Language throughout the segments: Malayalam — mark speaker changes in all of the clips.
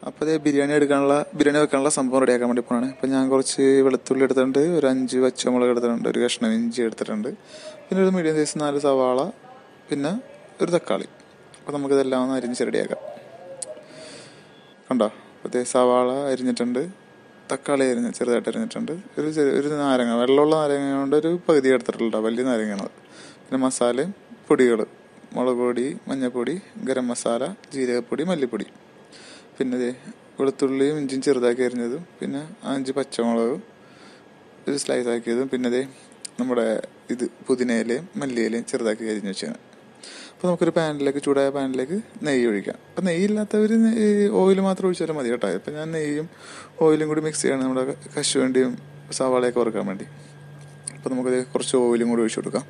Speaker 1: അപ്പോൾ ഇത് ബിരിയാണി എടുക്കാനുള്ള ബിരിയാണി വെക്കാനുള്ള സംഭവം റെഡിയാക്കാൻ വേണ്ടി പോകണം അപ്പോൾ ഞാൻ കുറച്ച് വെളുത്തുള്ളി എടുത്തിട്ടുണ്ട് ഒരു അഞ്ച് പച്ചമുളക് എടുത്തിട്ടുണ്ട് ഒരു കഷ്ണം ഇഞ്ചി എടുത്തിട്ടുണ്ട് പിന്നെ ഒരു മീഡിയം സൈസ് നാല് സവാള പിന്നെ ഒരു തക്കാളി അപ്പോൾ നമുക്കിതെല്ലാം ഒന്ന് അരിഞ്ഞ് റെഡിയാക്കാം കണ്ടോ അപ്പോൾ സവാള അരിഞ്ഞിട്ടുണ്ട് തക്കാളി അരിഞ്ഞ് ചെറുതായിട്ട് അരിഞ്ഞിട്ടുണ്ട് ഒരു ചെറിയ ഒരു നാരങ്ങ വെള്ളമുള്ള നാരങ്ങ കൊണ്ട് ഒരു പകുതി എടുത്തിട്ടുണ്ടോ വലിയ നാരങ്ങയാണത് പിന്നെ മസാലയും പൊടികൾ മുളക് പൊടി മഞ്ഞൾപ്പൊടി ഗരം മസാല ജീരകപ്പൊടി മല്ലിപ്പൊടി പിന്നെ ദേ വെളുത്തുള്ളിയും ഇഞ്ചിയും ചെറുതാക്കി അരിഞ്ഞതും പിന്നെ അഞ്ച് പച്ചമുളകും ഒരു സ്ലൈസ് ആക്കിയതും പിന്നെ ദേ നമ്മുടെ ഇത് പുതിനയിലയും മല്ലിയിലയും ചെറുതാക്കി അരിഞ്ഞ് വെച്ചാണ് അപ്പോൾ നമുക്കൊരു പാനിലേക്ക് ചൂടായ പാനിലേക്ക് നെയ്യ് ഒഴിക്കാം അപ്പോൾ നെയ്യില്ലാത്തവർ ഓയിൽ മാത്രം ഒഴിച്ചാലും മതി കേട്ടോ ഇപ്പം ഞാൻ നെയ്യും ഓയിലും കൂടി മിക്സ് ചെയ്യണം നമ്മുടെ കശുവണ്ടിയും സവാളയൊക്കെ വറുക്കാൻ വേണ്ടി അപ്പോൾ നമുക്കത് കുറച്ച് ഓയിലും കൂടി ഒഴിച്ചു കൊടുക്കാം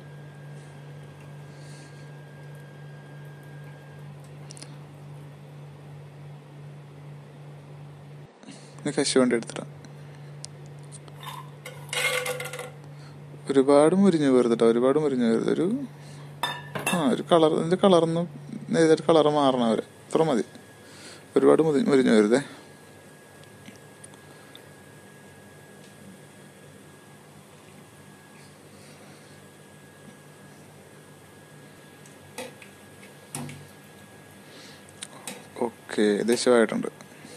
Speaker 1: ഇനി കശുവണ്ടി എടുത്തിടാം ഒരുപാട് മുരിഞ്ഞ് പോരുതട്ടോ ഒരുപാട് മുരിഞ്ഞ് പോരുത് ഒരു ആ ഒരു കളർ ഇതിൻ്റെ കളർന്ന് നെയ്തൊരു കളർ മാറണം അവരെ അത്ര മതി ഒരുപാട് മുതി മുരിഞ്ഞ് വരുതേ ഓക്കെ ദേശമായിട്ടുണ്ട്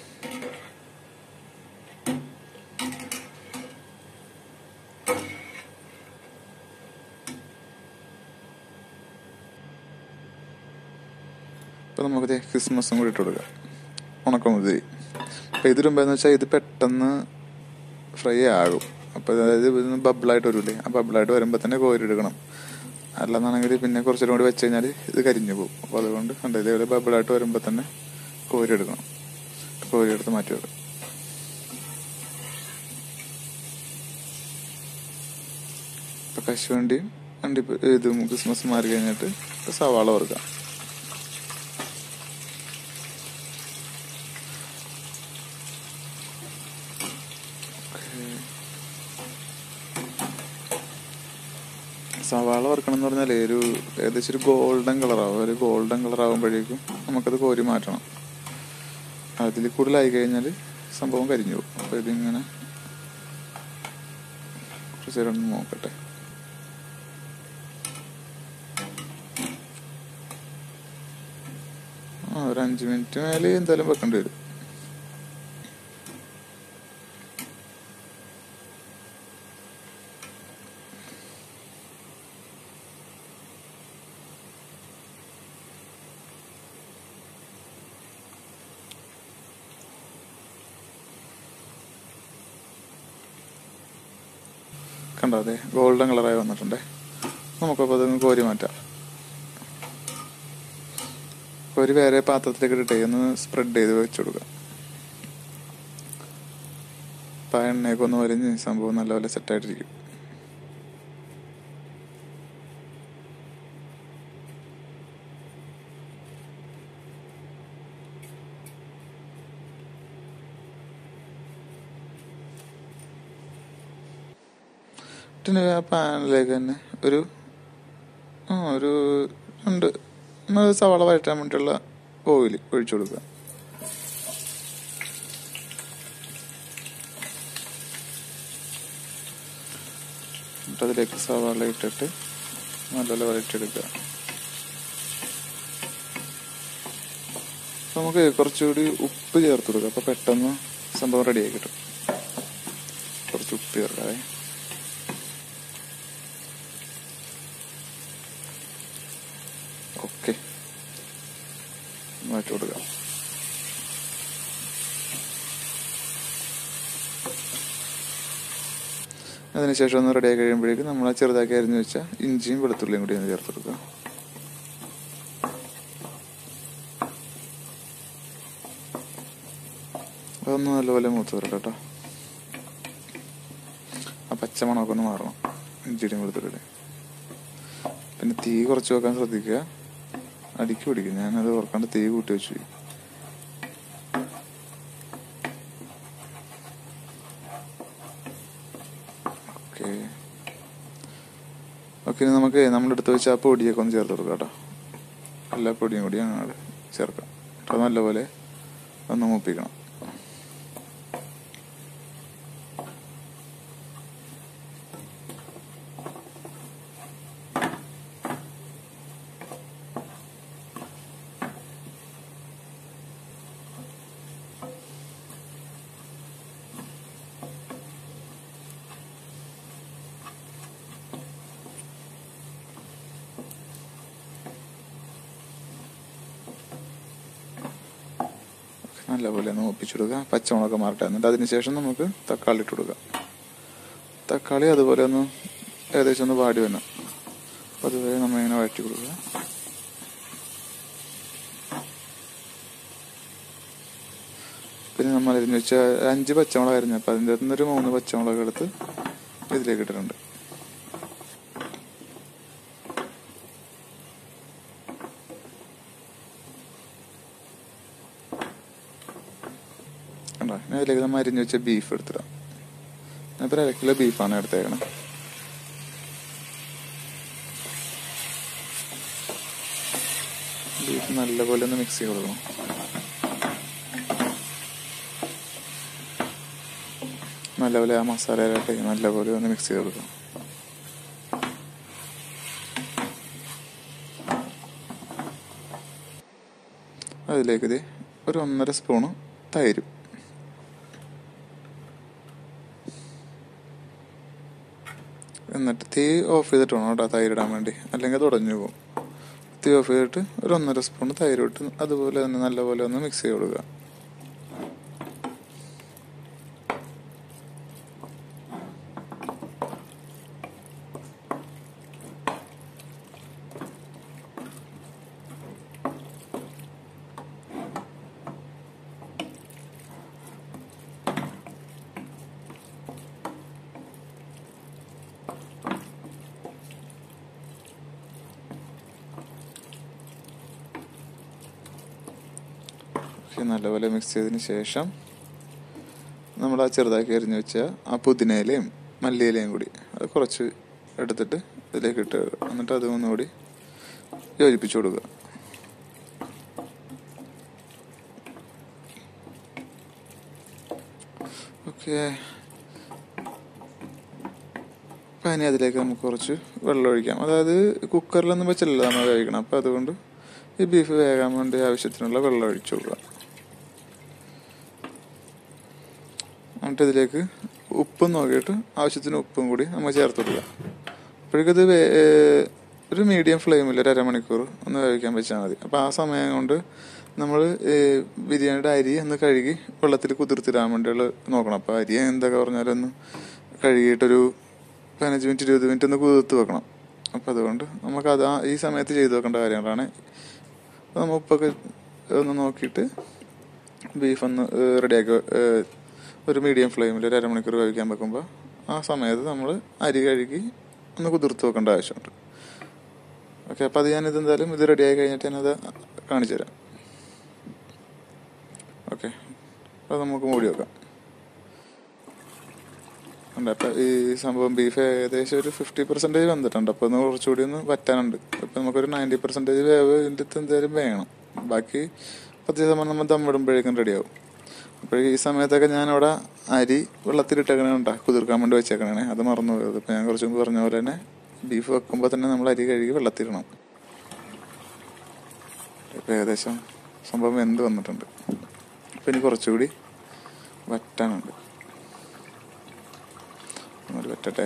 Speaker 1: അപ്പോൾ നമുക്കിത് ക്രിസ്മസും കൂടി ഇട്ട് കൊടുക്കാം ഉണക്കമുതിരി അപ്പോൾ ഇതിന് മുമ്പെന്ന് വെച്ചാൽ ഇത് പെട്ടെന്ന് ഫ്രൈ ആകും അപ്പോൾ അതായത് ഇതൊന്ന് ബബിളായിട്ട് വരില്ലേ ആ ബബിളായിട്ട് വരുമ്പോൾ തന്നെ കോരി എടുക്കണം അല്ലെന്നാണെങ്കിൽ പിന്നെ കുറച്ചുകൂടി കൂടി വെച്ച് കഴിഞ്ഞാൽ ഇത് കരിഞ്ഞു പോകും അപ്പോൾ അതുകൊണ്ട് കണ്ടോ ഇതേപോലെ ബബിളായിട്ട് വരുമ്പോൾ തന്നെ കോരി എടുക്കണം കോരി എടുത്ത് മാറ്റി വെക്കാം ഇപ്പോൾ കശുവണ്ടിയും അണ്ടി ഇതും ക്രിസ്മസ് മാറി കഴിഞ്ഞിട്ട് സവാള വറുക്കാം സവാള വറുക്കണം എന്ന് പറഞ്ഞാൽ ഒരു ഏകദേശം ഒരു ഗോൾഡൻ കളറാവും ഒരു ഗോൾഡൻ കളർ ആകുമ്പോഴേക്കും നമുക്കത് കോരി മാറ്റണം അതിൽ കൂടുതലായി കഴിഞ്ഞാൽ സംഭവം കരിഞ്ഞു പോകും അപ്പോൾ ഇതിങ്ങനെ കുറച്ച് നേരം ഒന്ന് നോക്കട്ടെ ആ ഒരു അഞ്ച് മിനിറ്റ് മേലെ എന്തായാലും വെക്കേണ്ടി വരും കണ്ടോ അതെ ഗോൾഡൻ കളറായി വന്നിട്ടുണ്ടേ നമുക്കപ്പോൾ അതൊന്ന് കോരി മാറ്റാം കോരി വേറെ പാത്രത്തിലേക്ക് ഇട്ടിട്ടേ ഒന്ന് സ്പ്രെഡ് ചെയ്ത് വെച്ച് കൊടുക്കാം അപ്പം ആ എണ്ണയൊക്കെ ഒന്ന് വലിഞ്ഞ് സംഭവം നല്ലപോലെ സെറ്റായിട്ടിരിക്കും പിന്നെ ആ പാനിലേക്ക് തന്നെ ഒരു ആ ഒരു രണ്ട് ഒന്ന് സവാള വഴറ്റാൻ വേണ്ടിയിട്ടുള്ള ഓയിൽ ഒഴിച്ചു കൊടുക്കുക എന്നിട്ട് അതിലേക്ക് സവാള ഇട്ടിട്ട് നല്ലപോലെ വഴറ്റിയെടുക്കുക അപ്പൊ നമുക്ക് കുറച്ചുകൂടി ഉപ്പ് ചേർത്ത് കൊടുക്കാം അപ്പോൾ പെട്ടെന്ന് സംഭവം റെഡിയായി കിട്ടും കുറച്ച് ഉപ്പ് ചേർക്കാവേ ഓക്കെ മാറ്റി കൊടുക്കാം അതിനുശേഷം ഒന്ന് റെഡിയായി കഴിയുമ്പോഴേക്കും നമ്മൾ ആ ചെറുതാക്കി അരിഞ്ഞു വെച്ച ഇഞ്ചിയും വെളുത്തുള്ളിയും കൂടി ഒന്ന് ചേർത്ത് കൊടുക്കുക അതൊന്ന് നല്ലപോലെ മൂത്ത് വരട്ടെ കേട്ടോ ആ പച്ചമണമൊക്കെ ഒന്ന് മാറണം ഇഞ്ചിയുടെയും വെളുത്തുള്ളിയുടെയും പിന്നെ തീ കുറച്ച് വെക്കാൻ ശ്രദ്ധിക്കുക അടിക്ക് പിടിക്കും ഞാനത് ഓർക്കാണ്ട് തീ കൂട്ടി വെച്ചു പോയി. ഓക്കെ ഓക്കെ ഇനി നമുക്ക് നമ്മളെടുത്ത് വെച്ച ആ പൊടിയൊക്കെ ഒന്ന് ചേർത്ത് കൊടുക്കാം കേട്ടോ എല്ലാ പൊടിയും കൂടി അങ്ങോട്ട് ചേർക്കാം കേട്ടോ നല്ലപോലെ ഒന്ന് മൂപ്പിക്കണം നല്ലപോലെ ഒന്ന് ഒപ്പിച്ചു കൊടുക്കുക പച്ചമുളകൊക്കെ മാറട്ടെ എന്നിട്ട് അതിന് ശേഷം നമുക്ക് തക്കാളി ഇട്ട് കൊടുക്കാം തക്കാളി അതുപോലെ ഒന്ന് ഏകദേശം ഒന്ന് വാടി വരണം അപ്പോൾ അതുവരെ നമ്മൾ ഇങ്ങനെ വഴറ്റി കൊടുക്കുക പിന്നെ നമ്മൾ അരിഞ്ഞ് വെച്ച അഞ്ച് പച്ചമുളക് അരിഞ്ഞു അപ്പോൾ അതിൻ്റെ അകത്തുനിന്ന് ഒരു മൂന്ന് പച്ചമുളക് എടുത്ത് ഇതിലേക്ക് ഇട്ടിട്ടുണ്ട് കണ്ടോ ഞാൻ അതിലേക്ക് നമ്മൾ അരിഞ്ഞ് വെച്ച ബീഫ് എടുത്തിടാം ഞാനിപ്പോൾ അര കിലോ ബീഫാണ് എടുത്തേക്കണത് ബീഫ് നല്ലപോലെ ഒന്ന് മിക്സ് ചെയ്ത് കൊടുക്കണം നല്ലപോലെ ആ മസാലയിലായിട്ട് നല്ലപോലെ ഒന്ന് മിക്സ് ചെയ്ത് കൊടുക്കണം അതിലേക്ക് ഇത് ഒരു ഒന്നര സ്പൂണ് തൈരും എന്നിട്ട് തീ ഓഫ് ചെയ്തിട്ട് വേണം കേട്ടോ തൈരിടാൻ വേണ്ടി അല്ലെങ്കിൽ അത് ഉടഞ്ഞു പോകും തീ ഓഫ് ചെയ്തിട്ട് ഒരു ഒന്നര സ്പൂൺ തൈര് ഇട്ട് അതുപോലെ തന്നെ നല്ലപോലെ ഒന്ന് മിക്സ് ചെയ്ത് കൊടുക്കുക ഓക്കെ നല്ലപോലെ മിക്സ് ചെയ്തതിന് ശേഷം നമ്മൾ ആ ചെറുതാക്കി അരിഞ്ഞ് വെച്ച ആ പുതിനയിലയും മല്ലിയിലയും കൂടി അത് കുറച്ച് എടുത്തിട്ട് ഇതിലേക്ക് ഇട്ട് എന്നിട്ട് അത് ഒന്നുകൂടി യോജിപ്പിച്ചു കൊടുക്കുക ഓക്കെ അപ്പം ഇനി അതിലേക്ക് നമുക്ക് കുറച്ച് വെള്ളം ഒഴിക്കാം അതായത് കുക്കറിലൊന്നും വെച്ചല്ലോ നമ്മൾ വേവിക്കണം അപ്പം അതുകൊണ്ട് ഈ ബീഫ് വേകാൻ വേണ്ടി ആവശ്യത്തിനുള്ള വെള്ളം ഒഴിച്ചു കൊടുക്കുക എന്നിട്ട് ഇതിലേക്ക് ഉപ്പും നോക്കിയിട്ട് ആവശ്യത്തിന് ഉപ്പും കൂടി നമ്മൾ ചേർത്ത് കൊടുക്കുക അപ്പോഴേക്കത് ഒരു മീഡിയം ഫ്ലെയിമിൽ ഒരു അരമണിക്കൂർ ഒന്ന് വേവിക്കാൻ വെച്ചാൽ മതി അപ്പോൾ ആ സമയം കൊണ്ട് നമ്മൾ ബിരിയാണിയുടെ അരി ഒന്ന് കഴുകി വെള്ളത്തിൽ കുതിർത്തിടാൻ വേണ്ടിയുള്ള നോക്കണം അപ്പോൾ അരി എന്തൊക്കെ പറഞ്ഞാലും ഒന്ന് കഴുകിയിട്ടൊരു പതിനഞ്ച് മിനിറ്റ് ഇരുപത് മിനിറ്റ് ഒന്ന് കുതിർത്ത് വെക്കണം അപ്പോൾ അതുകൊണ്ട് നമുക്ക് അത് ആ ഈ സമയത്ത് ചെയ്തു വെക്കേണ്ട കാര്യങ്ങളാണ് നമ്മൾ ഉപ്പൊക്കെ ഒന്ന് നോക്കിയിട്ട് ബീഫ് ഒന്ന് റെഡിയാക്കി ഒരു മീഡിയം ഫ്ലെയിമിൽ ഒരു അരമണിക്കൂർ വേവിക്കാൻ വെക്കുമ്പോൾ ആ സമയത്ത് നമ്മൾ അരി കഴുകി ഒന്ന് കുതിർത്ത് വെക്കേണ്ട ആവശ്യമുണ്ട് ഓക്കെ അപ്പോൾ അത് ഞാനിത് എന്തായാലും ഇത് റെഡിയായി കഴിഞ്ഞിട്ട് ഞാനത് കാണിച്ചു തരാം ഓക്കെ അപ്പോൾ നമുക്ക് മൂടി വെക്കാം ഉണ്ട് അപ്പം ഈ സംഭവം ബീഫ് ഏകദേശം ഒരു ഫിഫ്റ്റി പെർസെൻറ്റേജ് വന്നിട്ടുണ്ട് അപ്പോൾ ഒന്ന് കുറച്ചുകൂടി ഒന്ന് വറ്റാനുണ്ട് ഇപ്പം നമുക്കൊരു നയൻറ്റി പെർസെൻറ്റേജ് വേവ് ഇതിൻ്റെ അടുത്ത് എന്തായാലും വേണം ബാക്കി പത്ത് ശതമാനം നമ്മൾ ദമ്മിടുമ്പോഴേക്കും റെഡിയാവും അപ്പോഴേക്കും ഈ സമയത്തൊക്കെ ഞാനിവിടെ അരി വെള്ളത്തിലിട്ടേക്കണേ ഉണ്ടാ കുതിർക്കാൻ വേണ്ടി വെച്ചേക്കണേ അത് മറന്നു പോയത് ഇപ്പം ഞാൻ കുറച്ച് മുമ്പ് പറഞ്ഞ പോലെ തന്നെ ബീഫ് വെക്കുമ്പോൾ തന്നെ നമ്മൾ അരി കഴുകി വെള്ളത്തിലിടണം ഇപ്പം ഏകദേശം സംഭവം എന്ത് വന്നിട്ടുണ്ട് അപ്പം ഇനി കുറച്ചുകൂടി വറ്റാനുണ്ട് ഒന്നുകൂടി വറ്റട്ടെ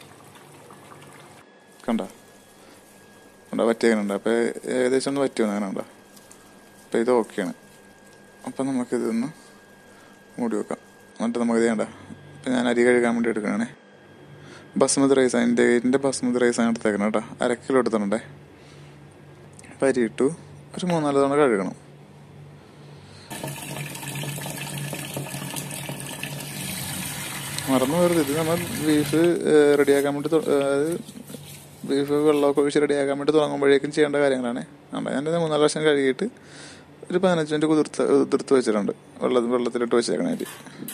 Speaker 1: കണ്ട കണ്ട വറ്റിയാനുണ്ട് അപ്പോൾ ഏകദേശം ഒന്ന് വറ്റി വന്നങ്ങനെ അപ്പോൾ ഇത് ഓക്കെയാണ് അപ്പം നമുക്കിതൊന്ന് മൂടി വെക്കാം എന്നിട്ട് നമുക്ക് ചെയ്യണ്ട ഇപ്പം ഞാൻ അരി കഴുകാൻ വേണ്ടി എടുക്കണേ ബസ്മതി റൈസ് അതിൻ്റെ എൻ്റെ ബസ്മതി റൈസ് ആണ് എടുത്തേക്കണം കേട്ടോ അര കിലോ എടുത്തിട്ടുണ്ടേ അപ്പം അരി ഇട്ടു ഒരു മൂന്നാല് തവണ കഴുകണം മറന്നു വരുത് ഇത് നമ്മൾ ബീഫ് റെഡിയാക്കാൻ വേണ്ടി അതായത് ബീഫ് വെള്ളമൊക്കെ ഒഴിച്ച് റെഡിയാക്കാൻ വേണ്ടി തുടങ്ങുമ്പോഴേക്കും ചെയ്യേണ്ട കാര്യങ്ങളാണ് ആണ്ട ഞാൻ മൂന്നാല് പ്രാവശ്യം കഴുകിയിട്ട് ഒരു പതിനഞ്ച് മിനിറ്റ് കുതിർത്ത് കുതിർത്ത് വെച്ചിട്ടുണ്ട് വെള്ള വെള്ളത്തിലിട്ട് വെച്ചേക്കണേല്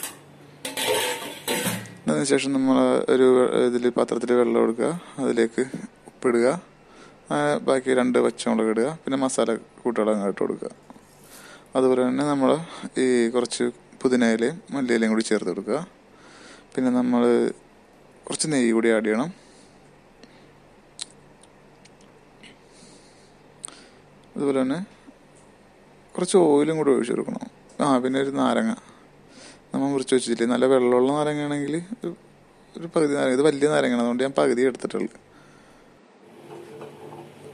Speaker 1: അതിനുശേഷം നമ്മൾ ഒരു ഇതിൽ പാത്രത്തിൽ വെള്ളം എടുക്കുക അതിലേക്ക് ഉപ്പിടുക ബാക്കി രണ്ട് പച്ചമുളക് ഇടുക പിന്നെ മസാല കൂട്ടുകൾ അങ്ങോട്ട് ഇട്ട് കൊടുക്കുക അതുപോലെ തന്നെ നമ്മൾ ഈ കുറച്ച് പുതിനയിലയും മല്ലിയിലയും കൂടി ചേർത്ത് കൊടുക്കുക പിന്നെ നമ്മൾ കുറച്ച് നെയ്യ് കൂടി ആഡ് ചെയ്യണം അതുപോലെ തന്നെ കുറച്ച് ഓയിലും കൂടി ഒഴിച്ചു കൊടുക്കണം ആ പിന്നെ ഒരു നാരങ്ങ നമ്മൾ മുറിച്ച് വെച്ചില്ലേ നല്ല വെള്ളമുള്ള നാരങ്ങയാണെങ്കിൽ ഒരു ഒരു പകുതി നാരങ്ങ ഇത് വലിയ നാരങ്ങയാണ് അതുകൊണ്ട് ഞാൻ പകുതി എടുത്തിട്ടുള്ളൂ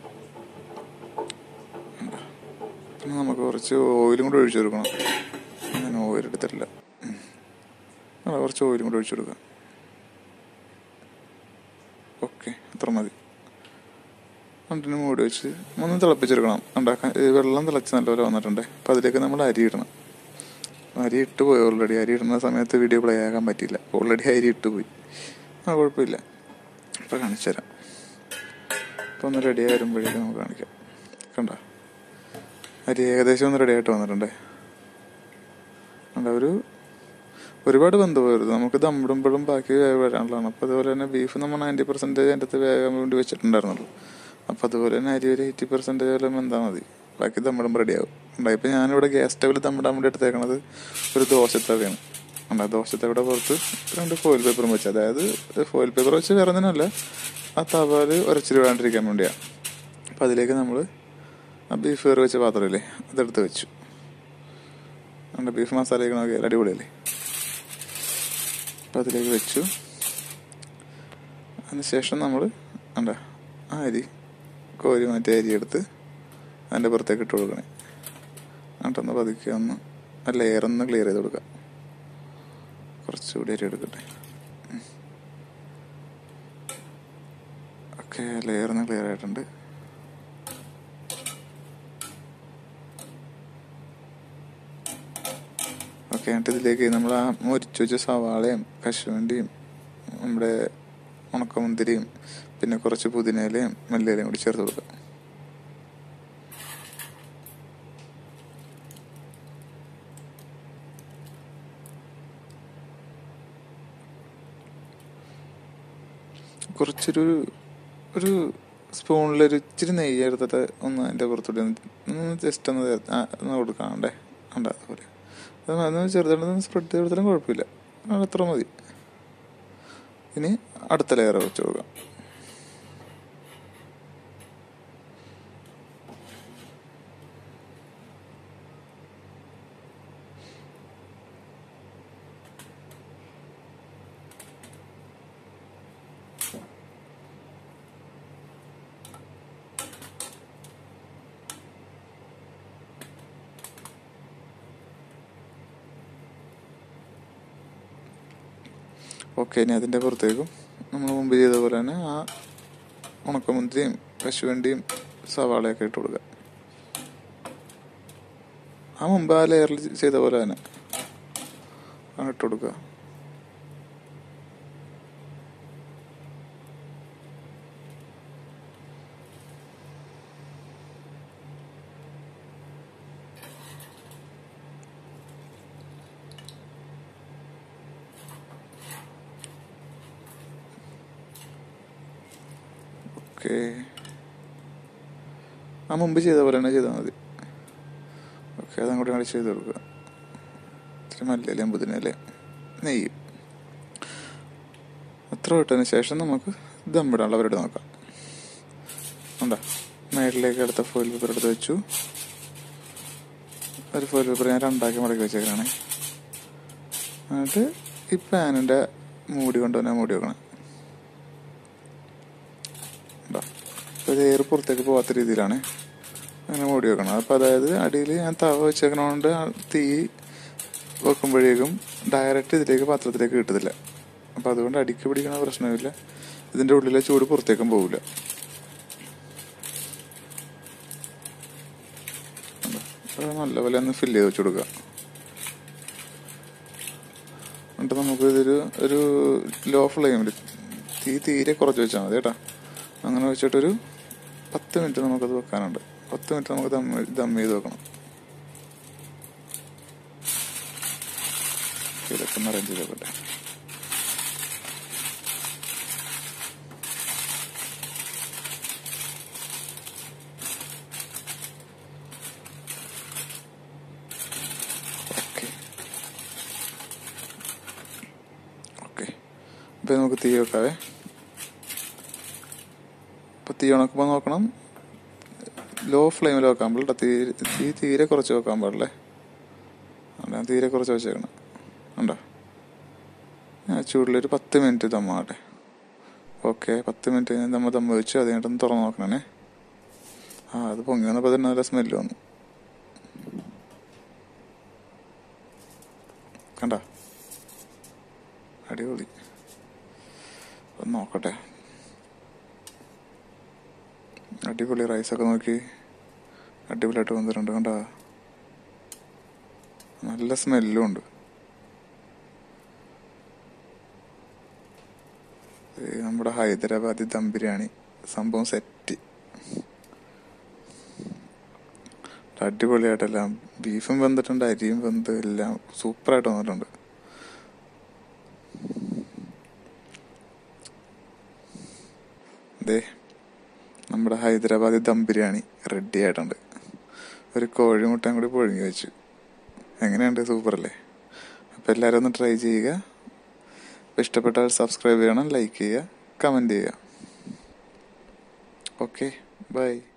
Speaker 1: പിന്നെ നമുക്ക് കുറച്ച് ഓയിലും കൂടി ഒഴിച്ചു കൊടുക്കണം എടുത്തിട്ടില്ല ഉം. ആ കുറച്ച് ഓയിലും കൂടി ഒഴിച്ചു കൊടുക്കുക ഓക്കെ അത്ര മതി രണ്ടിന് മൂടി വെച്ച് ഒന്ന് തിളപ്പിച്ചെടുക്കണം ഉണ്ടാക്കാൻ ഈ വെള്ളം തിളച്ച് നല്ലപോലെ വന്നിട്ടുണ്ട് അപ്പം അതിലേക്ക് നമ്മൾ അരി ഇടണം അരി ഇട്ട് പോയി ഓൾറെഡി അരി ഇടുന്ന സമയത്ത് വീഡിയോ പ്ലേ ആക്കാൻ പറ്റിയില്ല ഓൾറെഡി അരി ഇട്ട് പോയി ആ കുഴപ്പമില്ല ഇപ്പം കാണിച്ചു തരാം ഇപ്പം ഒന്ന് റെഡി ആയി വരുമ്പോഴേക്കും നമുക്ക് കാണിക്കാം കണ്ട അരി ഏകദേശം ഒന്ന് റെഡി ആയിട്ട് വന്നിട്ടുണ്ടേ കണ്ട ഒരു ഒരുപാട് ബന്ധു പോയത് നമുക്ക് ദമ്മിടുമ്പോഴും ബാക്കി വേവ് വരാനുള്ളതാണ് അപ്പോൾ അതുപോലെ തന്നെ ബീഫ് നമ്മൾ നയൻറ്റി പെർസെൻറ്റേജ് അതിൻ്റെ അകത്ത് വേകാൻ വേണ്ടി വെച്ചിട്ടുണ്ടായിരുന്നുള്ളൂ അപ്പോൾ അതുപോലെ തന്നെ അരി ഒരു എയ്റ്റി പെർസെൻറ്റേജ് വരെ വെന്താൽ മതി ബാക്കി ദമ്മിടുമ്പോൾ റെഡിയാവും ഉണ്ടായി ഇപ്പോൾ ഞാനിവിടെ ഗ്യാസ് സ്റ്റവിൽ ദമ്മിടാൻ വേണ്ടി എടുത്തേക്കണത് ഒരു ദോശത്തവയാണ് ഉണ്ടാ ദോശത്തവിടെ പുറത്ത് രണ്ട് ഫോയിൽ പേപ്പറും വെച്ച് അതായത് ഫോയിൽ പേപ്പർ വെച്ച് വേറെ ഒന്നിനല്ല ആ തവയിൽ ഉരച്ചിരി വേണ്ടിരിക്കാൻ വേണ്ടിയാണ് അപ്പോൾ അതിലേക്ക് നമ്മൾ ആ ബീഫ് കയറി വെച്ച പാത്രമില്ലേ അതെടുത്ത് വെച്ചു നമ്മുടെ ബീഫ് മസാലയൊക്കെ നോക്കിയാൽ അടിപൊളിയല്ലേ അപ്പം അതിലേക്ക് വെച്ചു അതിനുശേഷം നമ്മൾ അണ്ട ആ അരി കോരി മാറ്റി അരി എടുത്ത് അതിൻ്റെ പുറത്തേക്ക് ഇട്ട് കൊടുക്കണേ എന്നിട്ടൊന്ന് പതുക്കെ ഒന്ന് ആ ലെയർ ഒന്ന് ക്ലിയർ ചെയ്ത് കൊടുക്കാം കുറച്ചുകൂടി അരി എടുക്കട്ടെ ഓക്കെ ലെയർ ഒന്ന് ക്ലിയർ ആയിട്ടുണ്ട് ഓക്കെ എന്നിട്ട് ഇതിലേക്ക് നമ്മൾ ആ മുരിച്ചു വെച്ച സവാളയും കശുവണ്ടിയും നമ്മുടെ ഉണക്കമുന്തിരിയും പിന്നെ കുറച്ച് പുതിനയിലയും മല്ലിയിലയും കൂടി ചേർത്ത് കൊടുക്കുക കുറച്ചൊരു ഒരു സ്പൂണിലൊരു ഇച്ചിരി നെയ്യ് എടുത്തിട്ട് ഒന്ന് അതിൻ്റെ പുറത്തോട്ട് ഒന്ന് ജസ്റ്റ് ഒന്ന് തേ- ആ, ഒന്ന് കൊടുക്കാണ്ടേ ഉണ്ട് അതുപോലെ അത് അതൊന്ന് ചെറുതായിട്ടൊന്ന് സ്പ്രെഡ് ചെയ്ത് കൊടുത്താലും കുഴപ്പമില്ല അത് അത്ര മതി ഇനി അടുത്ത ലെയർ വെച്ച് കൊടുക്കാം ഓക്കെ ഇനി അതിൻ്റെ പുറത്തേക്കും നമ്മൾ മുമ്പ് ചെയ്ത പോലെ തന്നെ ആ ഉണക്കമുന്തിരിയും കശുവണ്ടിയും സവാളയൊക്കെ ഇട്ട് കൊടുക്കുക ആ മുമ്പ് ആ ലെയറിൽ ചെയ്ത പോലെ തന്നെ ആ ഇട്ട് കൊടുക്കുക ഓക്കെ ആ മുമ്പ് ചെയ്ത പോലെ തന്നെ ചെയ്താൽ മതി ഓക്കെ അതും കൂടി കൂടി ചെയ്ത് കൊടുക്കുക ഇത്തിരി മല്ലിയിലയും പുതിനയിലയും നെയ്യ് അത്ര ഇട്ടതിന് ശേഷം നമുക്ക് ദമ്മിടാനുള്ള പരിപാടി നോക്കാം ഉണ്ടോ മേളിലേക്ക് എടുത്ത ഫോയിൽ പേപ്പർ എടുത്ത് വെച്ചു ഒരു ഫോയിൽ പേപ്പർ ഞാൻ രണ്ടാക്കി മടക്കി വെച്ചേക്കാണ് എന്നിട്ട് ഈ പാനിൻ്റെ മൂടി കൊണ്ടുവന്നെ മൂടി വെക്കണം ഉണ്ടോ അപ്പോൾ ഇത് എയർ പുറത്തേക്ക് പോകാത്ത രീതിയിലാണ് അങ്ങനെ മൂടി വെക്കണം അപ്പോൾ അതായത് അടിയിൽ ഞാൻ തവ വെച്ചേക്കണോണ്ട് ആ തീ വെക്കുമ്പോഴേക്കും ഡയറക്റ്റ് ഇതിലേക്ക് പാത്രത്തിലേക്ക് കിട്ടത്തില്ല അപ്പോൾ അതുകൊണ്ട് അടിക്ക് പിടിക്കണ പ്രശ്നമില്ല ഇതിൻ്റെ ഉള്ളിലെ ചൂട് പുറത്തേക്കും പോകില്ല നല്ലപോലെ ഒന്ന് ഫില്ല് ചെയ്ത് വെച്ച് കൊടുക്കുക എന്നിട്ട് നമുക്ക് ഇതൊരു ഒരു ലോ ഫ്ലെയിമിൽ തീ തീരെ കുറച്ച് വെച്ചാൽ മതി കേട്ടോ അങ്ങനെ വെച്ചിട്ടൊരു പത്ത് മിനിറ്റ് നമുക്കത് വെക്കാനുണ്ട് പത്ത് മിനിറ്റ് നമുക്ക് ദം ദം ചെയ്ത് വെക്കണം ഇതൊക്കെ ഒന്ന് അറേഞ്ച് ചെയ്ത് വെക്കട്ടെ ഓക്കെ ഓക്കെ ഇപ്പം നമുക്ക് തീ വെക്കാവേ ഇപ്പം തീ ഉണക്കുമ്പോൾ നോക്കണം ലോ ഫ്ലെയിമിൽ വെക്കാൻ പാടില്ല തീ തീ തീരെ കുറച്ച് വെക്കാൻ പാടില്ലേ അല്ല തീരെ കുറച്ച് വെച്ചേക്കണം ഉണ്ടോ ആ ചൂടിലൊരു പത്ത് മിനിറ്റ് ദമ്മാകട്ടെ ഓക്കെ പത്ത് മിനിറ്റ് കഴിഞ്ഞ് നമ്മൾ ദമ്മ വെച്ച് അത് കഴിഞ്ഞിട്ടൊന്ന് തുറന്ന് നോക്കണേ ആ അത് പൊങ്ങി വന്നപ്പോൾ തന്നെ നല്ല സ്മെല്ല് വന്നു കണ്ട അടിപൊളി ഒന്ന് നോക്കട്ടെ അടിപൊളി റൈസൊക്കെ നോക്കി അടിപൊളിയായിട്ട് വന്നിട്ടുണ്ട് കണ്ട നല്ല സ്മെല്ലും ഉണ്ട് ഇത് നമ്മുടെ ഹൈദരാബാദി ദം ബിരിയാണി സംഭവം സെറ്റ് അടിപൊളിയായിട്ടെല്ലാം ബീഫും വെന്തിട്ടുണ്ട് അരിയും വെന്ത് എല്ലാം സൂപ്പറായിട്ട് വന്നിട്ടുണ്ട് ദേ നമ്മുടെ ഹൈദരാബാദി ദം ബിരിയാണി റെഡി ആയിട്ടുണ്ട് ഒരു കോഴിമുട്ടയും കൂടി പുഴുങ്ങി വെച്ചു എങ്ങനെയുണ്ട് സൂപ്പർ അല്ലേ അപ്പോൾ എല്ലാവരും ഒന്ന് ട്രൈ ചെയ്യുക അപ്പോൾ ഇഷ്ടപ്പെട്ടാൽ സബ്സ്ക്രൈബ് ചെയ്യണം ലൈക്ക് ചെയ്യുക കമൻറ്റ് ചെയ്യുക ഓക്കെ ബൈ